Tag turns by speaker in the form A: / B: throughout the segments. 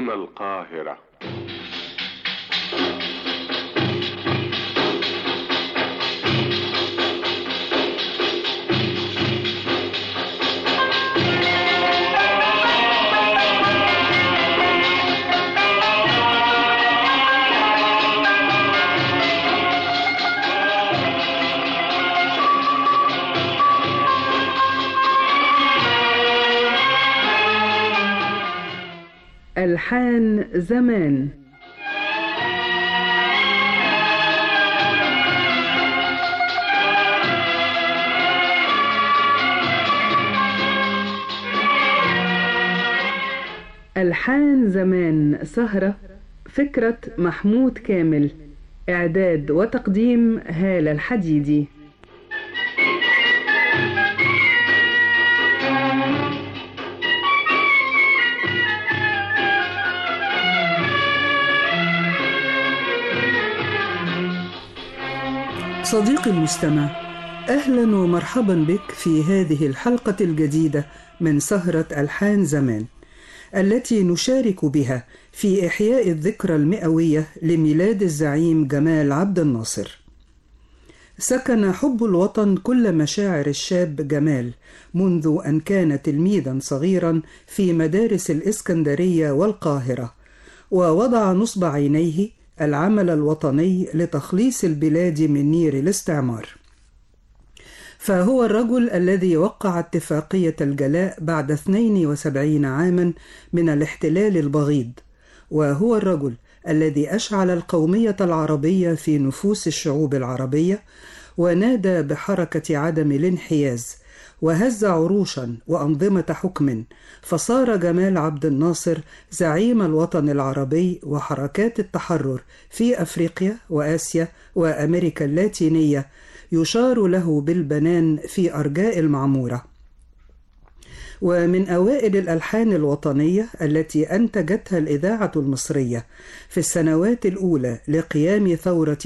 A: من القاهرة
B: ألحان زمان ألحان زمان سهرة فكرة محمود كامل إعداد وتقديم هالة الحديدي
C: صديقي المستمع اهلا ومرحبا بك في هذه الحلقه الجديده من سهره الحان زمان التي نشارك بها في احياء الذكرى المئويه لميلاد الزعيم جمال عبد الناصر سكن حب الوطن كل مشاعر الشاب جمال منذ ان كان تلميذا صغيرا في مدارس الاسكندريه والقاهره ووضع نصب عينيه العمل الوطني لتخليص البلاد من نير الاستعمار فهو الرجل الذي وقع اتفاقية الجلاء بعد 72 عاما من الاحتلال البغيض وهو الرجل الذي أشعل القومية العربية في نفوس الشعوب العربية ونادى بحركة عدم الانحياز وهز عروشا وأنظمة حكم فصار جمال عبد الناصر زعيم الوطن العربي وحركات التحرر في أفريقيا وآسيا وأمريكا اللاتينية يشار له بالبنان في أرجاء المعمورة ومن أوائل الألحان الوطنية التي أنتجتها الإذاعة المصرية في السنوات الأولى لقيام ثورة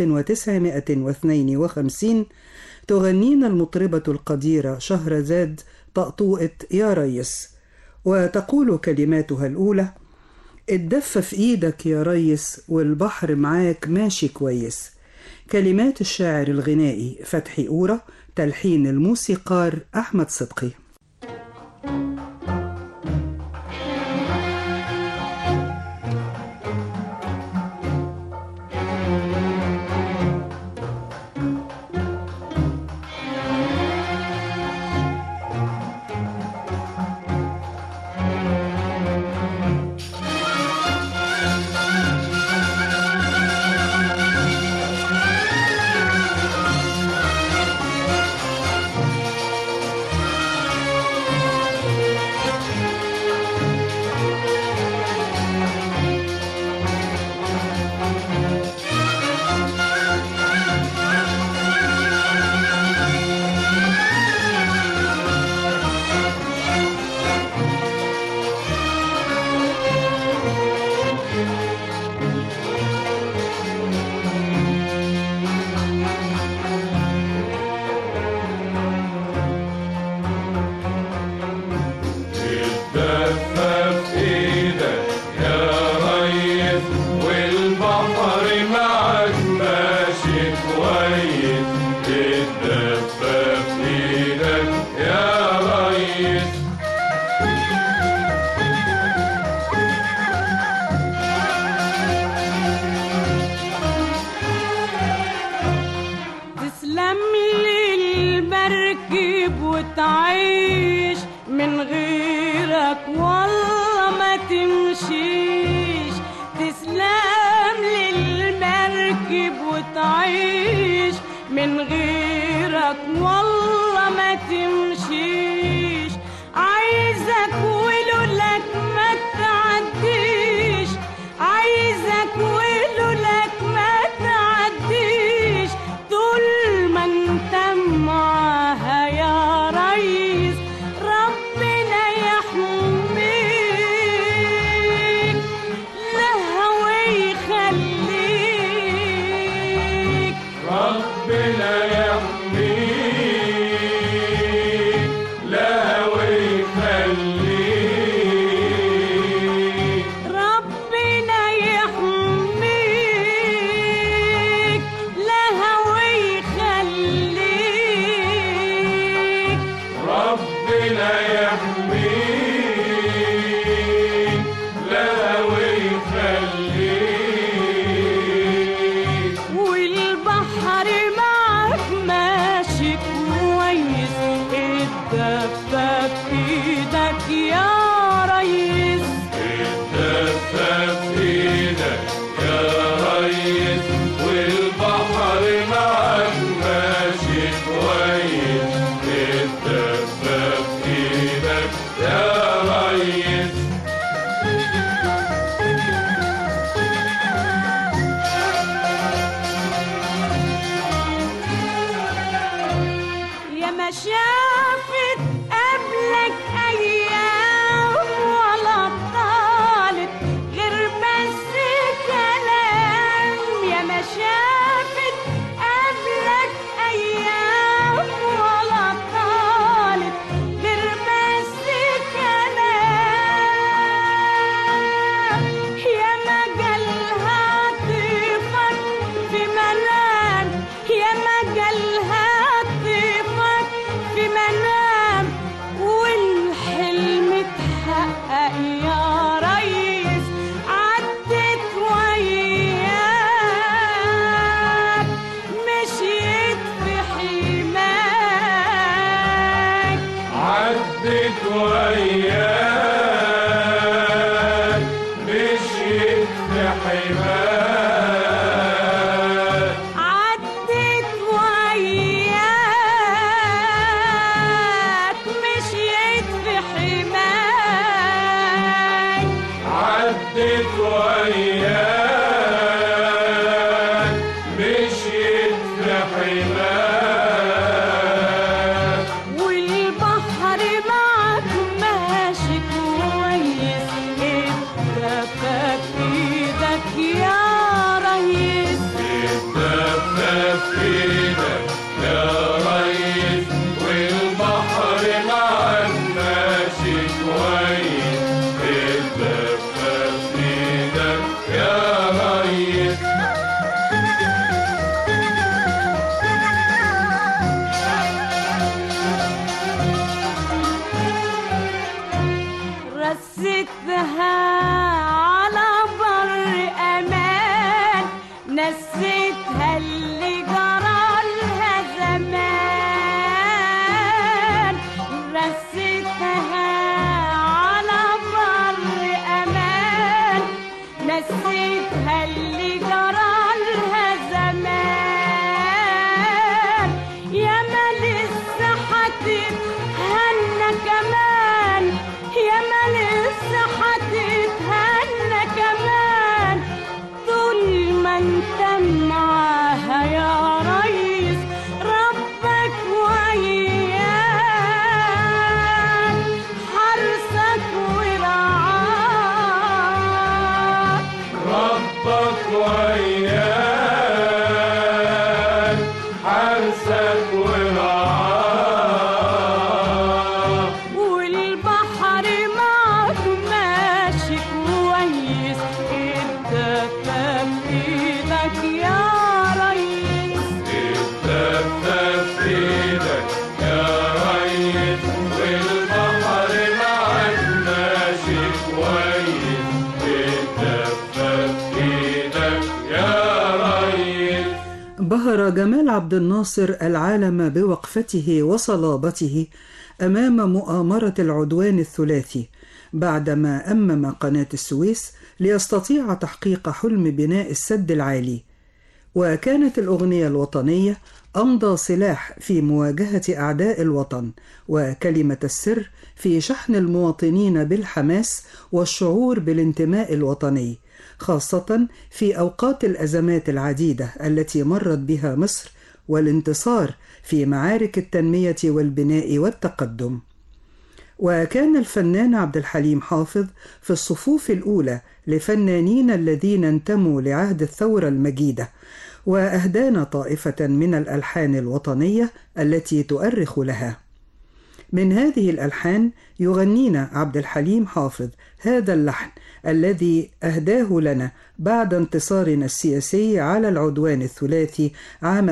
C: 1952 تغنينا المطربة القديرة شهرزاد طقطوقة يا ريس وتقول كلماتها الأولى الدفة في إيدك يا ريس والبحر معاك ماشي كويس كلمات الشاعر الغنائي فتحي أورا تلحين الموسيقار أحمد صدقي
D: الدفة في ايدك يا ريس والبحر معك ماشي كويس الدفة في ايدك يا ريس
E: تسلم لي المركب وتعيش من غيرك والله ما تمشيش تسلم لي المركب وتعيش من غيرك والله ما تمشيش عايزك ولولك ما تعديش عايزك ولولك ما تعديش طول ما انت معاها يا ريس ربنا يحميك لها ويخليك
D: ربنا يحميك في حماك
E: عدت وياك مشيت في حماك
D: عدت وياك مشيت في حماك
E: والبحر معك ماشي كويس اتدفى في ايدك يا ريس
D: اتدفى في ايدك يا ريس والبحر معاك ماشي كويس اتدفى في ايدك يا ريس
E: رستها على بر امان نسيتها اللي جرالها زمان رستها على بر امان نسيتها اللي جرالها زمان يا ما لسه هتتهنى كمان يا ما لسه هتتهنى كمان طول ما انت معاها يا ريس ربك وياك حرسك ورعاك
D: ربك وياك حارسك ورعاك
E: والبحر معك ماشي كويس اتدفى في ايدك يا ريس
D: اتدفى في ايدك يا ريس والبحر معاك ماشي كويس اتدفى في ايدك يا ريس
C: بهر جمال عبد الناصر العالم بوقفته وصلابته امام مؤامره العدوان الثلاثي بعدما امم قناه السويس ليستطيع تحقيق حلم بناء السد العالي وكانت الاغنيه الوطنيه امضى سلاح في مواجهه اعداء الوطن وكلمه السر في شحن المواطنين بالحماس والشعور بالانتماء الوطني خاصه في اوقات الازمات العديده التي مرت بها مصر والانتصار في معارك التنميه والبناء والتقدم وكان الفنان عبد الحليم حافظ في الصفوف الاولى لفنانين الذين انتموا لعهد الثوره المجيده واهدانا طائفه من الالحان الوطنيه التي تؤرخ لها من هذه الالحان يغنينا عبد الحليم حافظ هذا اللحن الذي اهداه لنا بعد انتصارنا السياسي على العدوان الثلاثي عام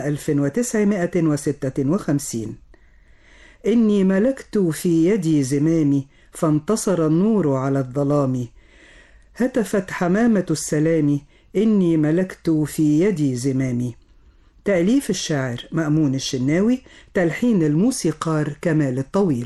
C: 1956 إني ملكت في يدي زمامي فانتصر النور على الظلام هتفت حمامة السلام إني ملكت في يدي زمامي تأليف الشاعر مأمون الشناوي تلحين الموسيقار كمال الطويل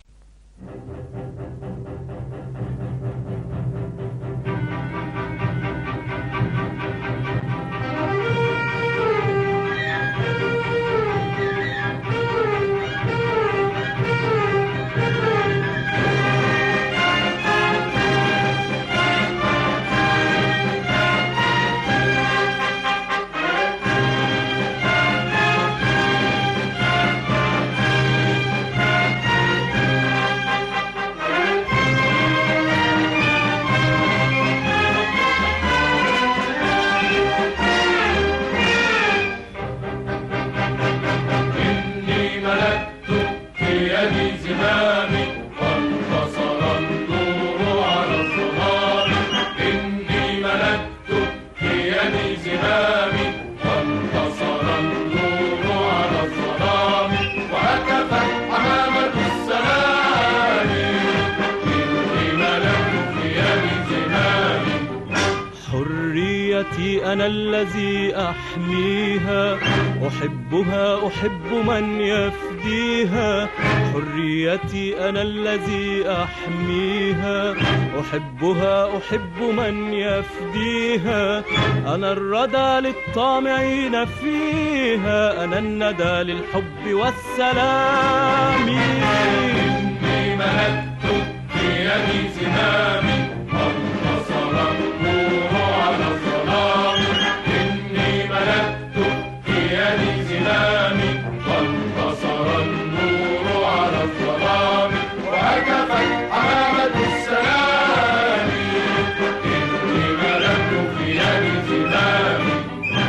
D: إني ملكت في يدي زمامي وانتصر النور على الظلام إني ملكت في يدي زمامي وانتصر النور على الظلام وهتفت حمامة السلام إني ملكت في يدي زمامي
A: حريتي أنا الذي أحميها أحبها أحب من يفديها يفديها حريتي أنا الذي أحميها أحبها أحب من يفديها أنا الردى للطامعين فيها أنا الندى للحب والسلام
D: إني ملكت في يدي زمامي وانتصر النور على الظلام إني ملكت في يدي زمامي وانتصر النور على الظلام وهتفت حمامة السلام إني ملكت في يدي زمامي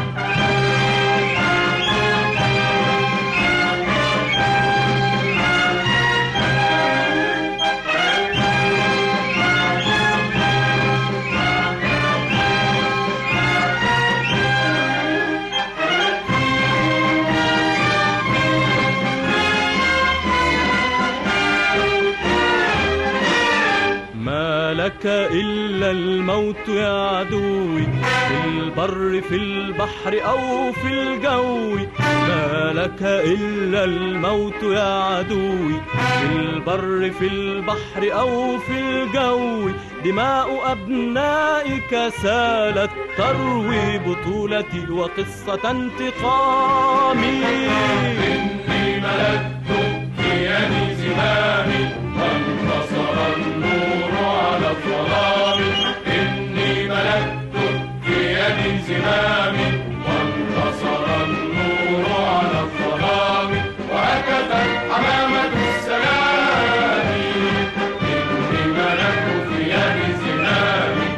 A: ما لك إلا الموت يا عدوي في البر في البحر أو في الجو ما لك إلا الموت يا عدوي في البر في البحر أو في الجو دماء أبنائك سالت تروي بطولتي وقصة انتقامي
D: إني ملكت في يدي زمامي وانتصر النور على الظلام إني ملكت في يدي زمامي وانتصر النور على الظلام وهكذا حمامة السلام إني ملكت في يدي زمامي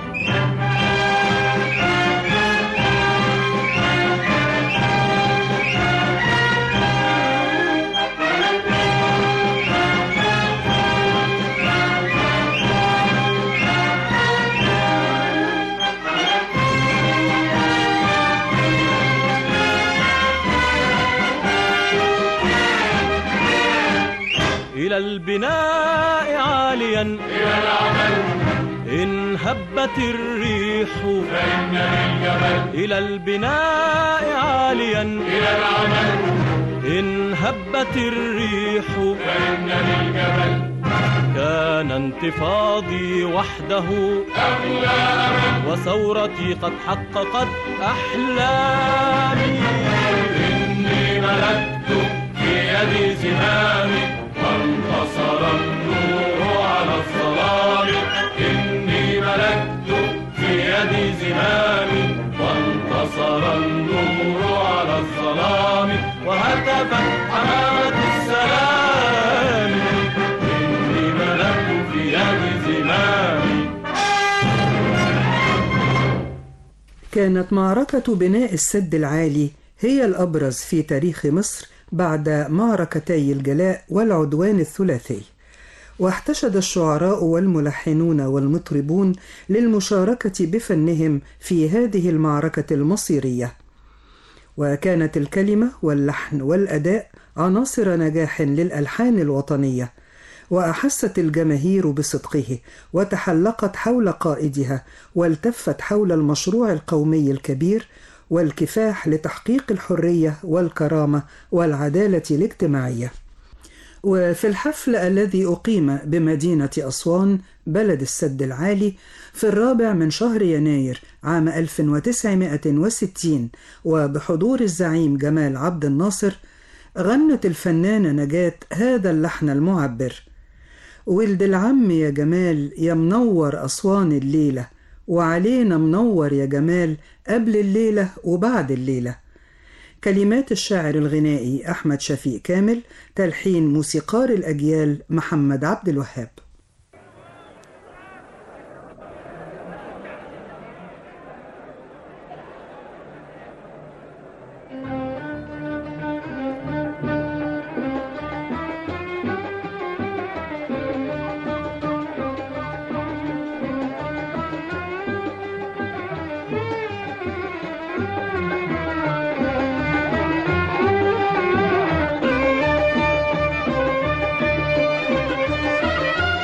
A: إلى البناء عاليا
D: إلى العمل
A: إن هبت الريح
D: فإن للجبل
A: إلى البناء عاليا
D: إلى العمل
A: إن هبت الريح
D: فإن للجبل
A: كان انتفاضي وحده
D: أغلى أمل
A: وثورتي قد حققت أحلامي
D: إني ملكت في يدي زمامي وانتصر النور على الظلام إني ملكت في يدي زمامي وانتصر النور على الظلام وهتفت حمامة السلام إني ملكت في يدي زمامي
C: كانت معركة بناء السد العالي هي الأبرز في تاريخ مصر بعد معركتي الجلاء والعدوان الثلاثي واحتشد الشعراء والملحنون والمطربون للمشاركة بفنهم في هذه المعركة المصيرية وكانت الكلمة واللحن والأداء عناصر نجاح للألحان الوطنية وأحست الجماهير بصدقه وتحلقت حول قائدها والتفت حول المشروع القومي الكبير والكفاح لتحقيق الحرية والكرامة والعدالة الاجتماعية وفي الحفل الذي أقيم بمدينة أسوان بلد السد العالي في الرابع من شهر يناير عام 1960 وبحضور الزعيم جمال عبد الناصر غنت الفنانة نجاة هذا اللحن المعبر ولد العم يا جمال يا منور أسوان الليلة وعلينا منور يا جمال قبل الليلة وبعد الليلة كلمات الشاعر الغنائي أحمد شفيق كامل تلحين موسيقار الأجيال محمد عبد الوهاب
E: Thank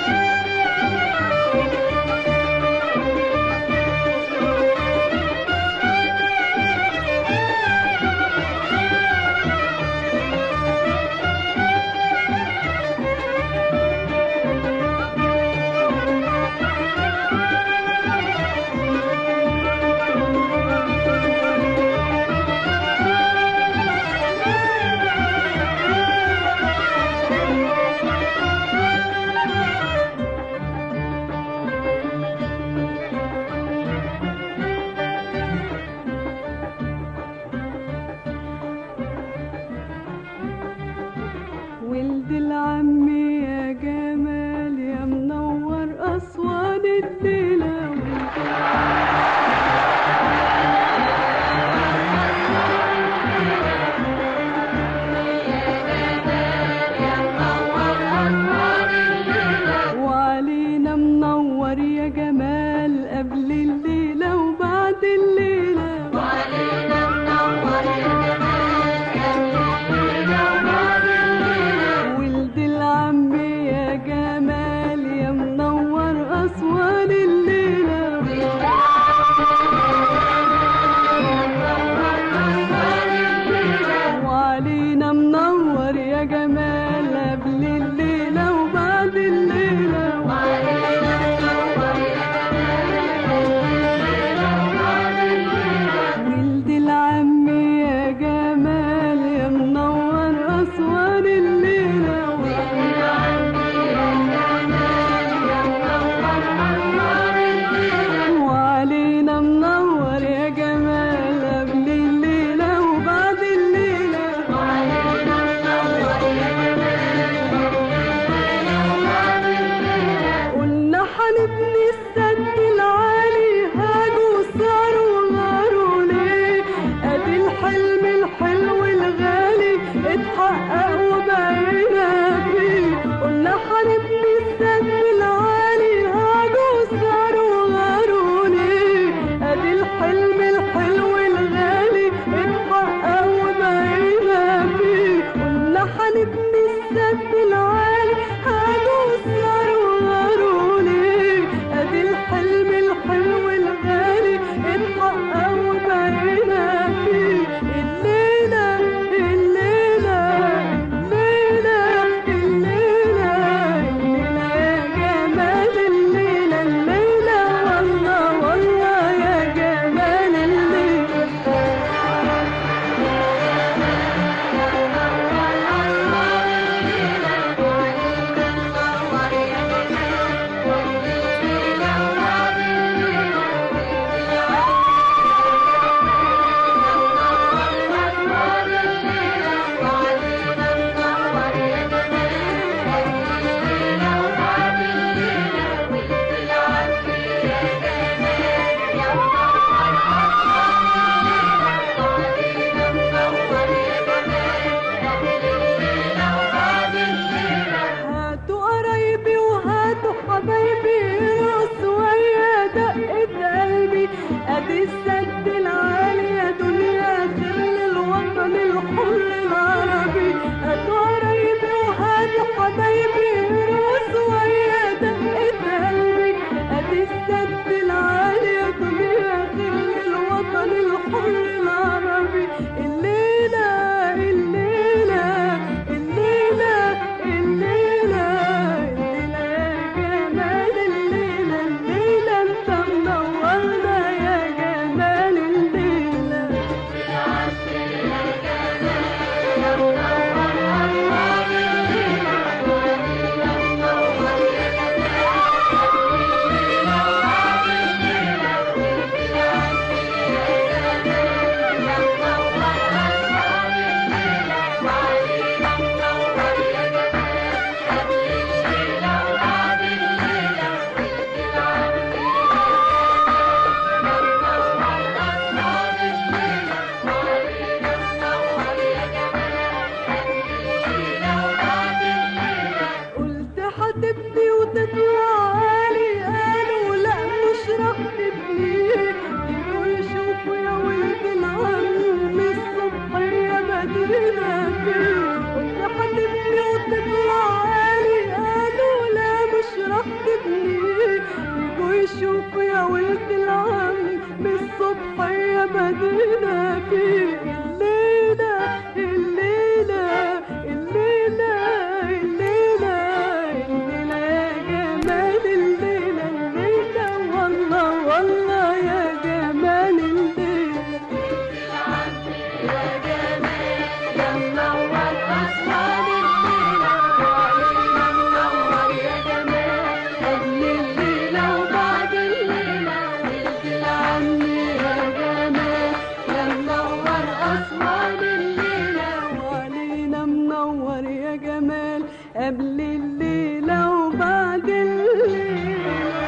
E: ادي السد العالي يا دنيا خير للوطن الحر العربي هاتوا قرايبي وهاتوا حبايبي ارقصوا ويا دقة قلبي ادي السد العالي يا دنيا خير للوطن الحر العربي الليلة الليلة الليلة الليلة الليلة يا جمال الليلة الليلة انت منورنا يا جمال الليلة قلت هتبني وتطلع عالي قالوا لا مش راح تبني يقول شوفوا يا ولد العم الصبح يا مدينة فين قلت هتبني وتطلع عالي قالوا لا مش راح تبني يجوا يشوفوا يا ولد العم بالصبح يا مدينة فين الليلة الليلة الليلة الليلة الليلة يا جمال الليلة الليلة والله والله يا جمال الليلة يا جمال يا منور أسوار الليلة وعلينا منور يا جمال قبل الليلة وبعد الليلة ولد العم يا جمال يا منور أسوار الليلة وعلينا منور يا جمال قبل الليلة وبعد الليلة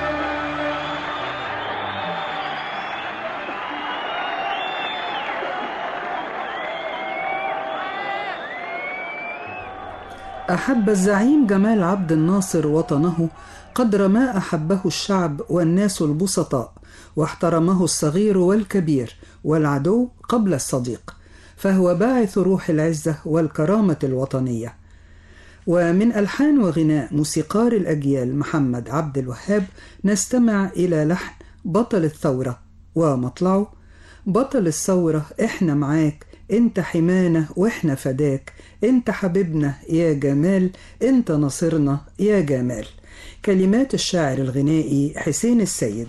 C: أحب الزعيم جمال عبد الناصر وطنه قدر ما أحبه الشعب والناس البسطاء واحترمه الصغير والكبير والعدو قبل الصديق فهو باعث روح العزة والكرامة الوطنية ومن ألحان وغناء موسيقار الأجيال محمد عبد الوهاب نستمع إلى لحن بطل الثورة ومطلعه بطل الثورة إحنا معاك انت حمانا واحنا فداك انت حبيبنا يا جمال انت ناصرنا يا جمال كلمات الشاعر الغنائي حسين السيد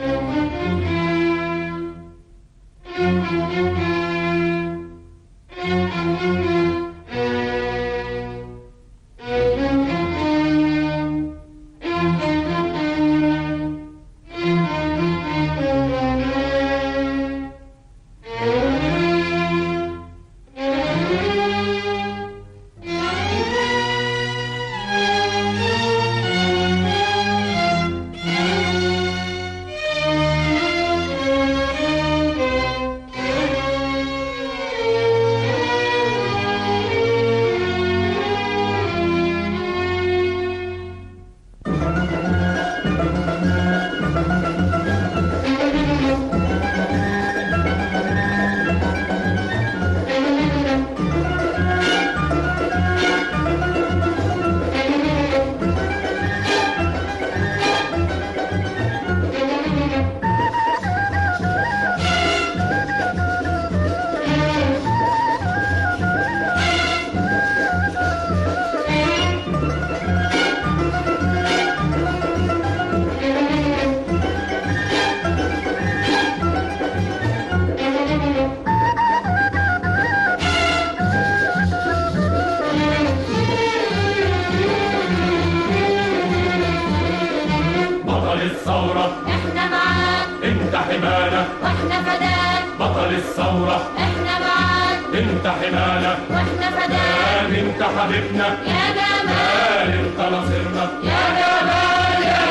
D: بطل الثورة
F: احنا معاك
D: انت حمانا
F: واحنا فداك
D: بطل الثورة
F: احنا معاك
D: انت حمانا
F: واحنا فداك
D: قال انت حبيبنا
F: يا جمال
D: قال انت ناصرنا
F: يا جمال يا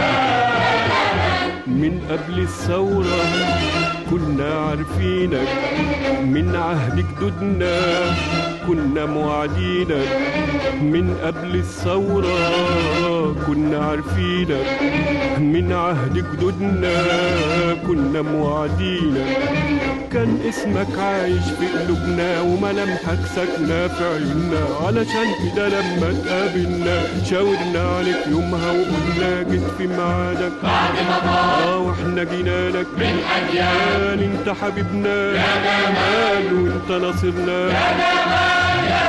A: من قبل الثورة كنا عارفينك من عهد جدودنا كنا موعدينك من قبل الثورة كنا عارفينك من عهد جدودنا كنا موعدينك كان اسمك عايش في قلوبنا وملامحك ساكنة في عيوننا علشان كده لما تقابلنا شاورنا عليك يومها وقلنا جيت في ميعادك
D: بعد ما طال
A: اه واحنا جينا لك
D: من أجيال
A: انت حبيبنا يا جمال وانت ناصرنا يا جمال يا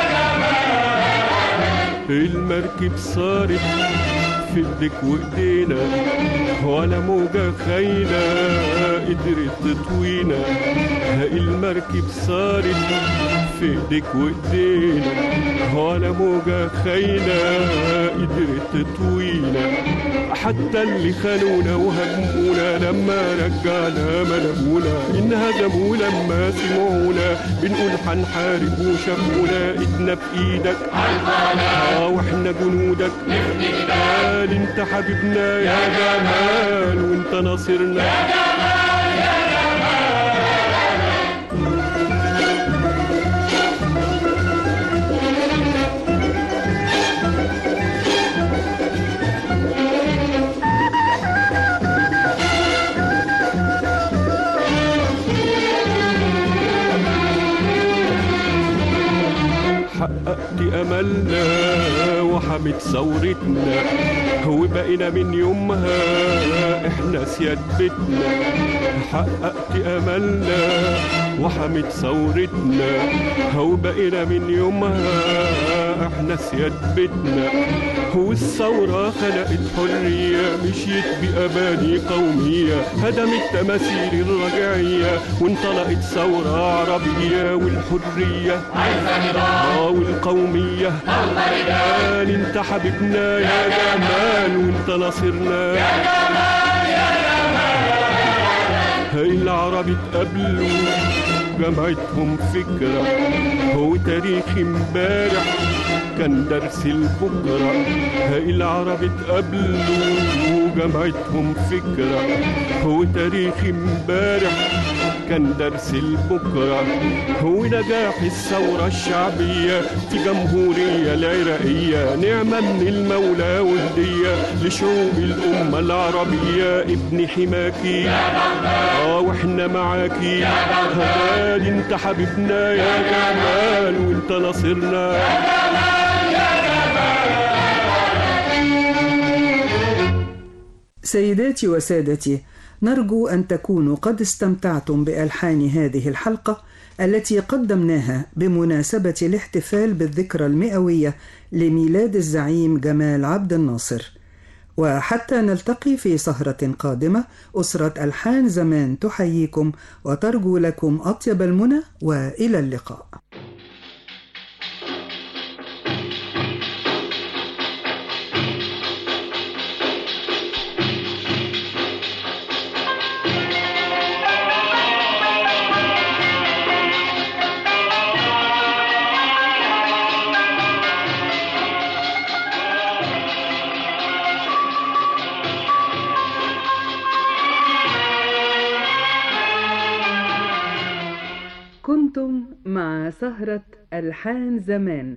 A: جمال المركب صارت في ايدك وايدينا ولا موجة خاينة قدرت تطوينا المركب صارت في ايدك وايدينا ولا موجة خاينة قدرت تطوينا حتى اللي خانونا وهاجمونا لما رجعنا ملمونا انهزموا لما سمعونا بنقول هنحارب وشافونا ايدنا في ايدك اه واحنا جنودك قال انت حبيبنا يا جمال وانت ناصرنا حققت املنا وحمت ثورتنا وبقينا من يومها احنا سياد بيتنا حققت املنا وحمت ثورتنا وبقينا من يومها احنا سياد بيتنا والثورة خلقت حرية مشيت بأماني قومية هدمت تماثيل الرجعية وانطلقت ثورة عربية والحرية
D: عايزة نضال
A: اه والقومية قال انت حبيبنا يا جمال وانت ناصرنا يا جمال يا جمال العرب اتقابلوا جمعتهم فكرة هو تاريخ امبارح كان درس البكرة العرب اتقابلوا وجمعتهم فكرة هو تاريخ امبارح كان درس البكرة هو نجاح الثورة الشعبية في جمهورية العراقية نعمة من المولى وهدية لشعوب الأمة العربية ابن حماكي اه واحنا معاكي هلال انت حبيبنا يا جمال وانت ناصرنا
C: سيداتي وسادتي نرجو ان تكونوا قد استمتعتم بالحان هذه الحلقه التي قدمناها بمناسبه الاحتفال بالذكرى المئويه لميلاد الزعيم جمال عبد الناصر وحتى نلتقي في سهره قادمه اسره الحان زمان تحييكم وترجو لكم اطيب المنى والى اللقاء
B: كنتم مع سهرة ألحان زمان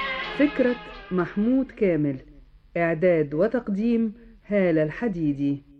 B: فكرة محمود كامل إعداد وتقديم هالة الحديدي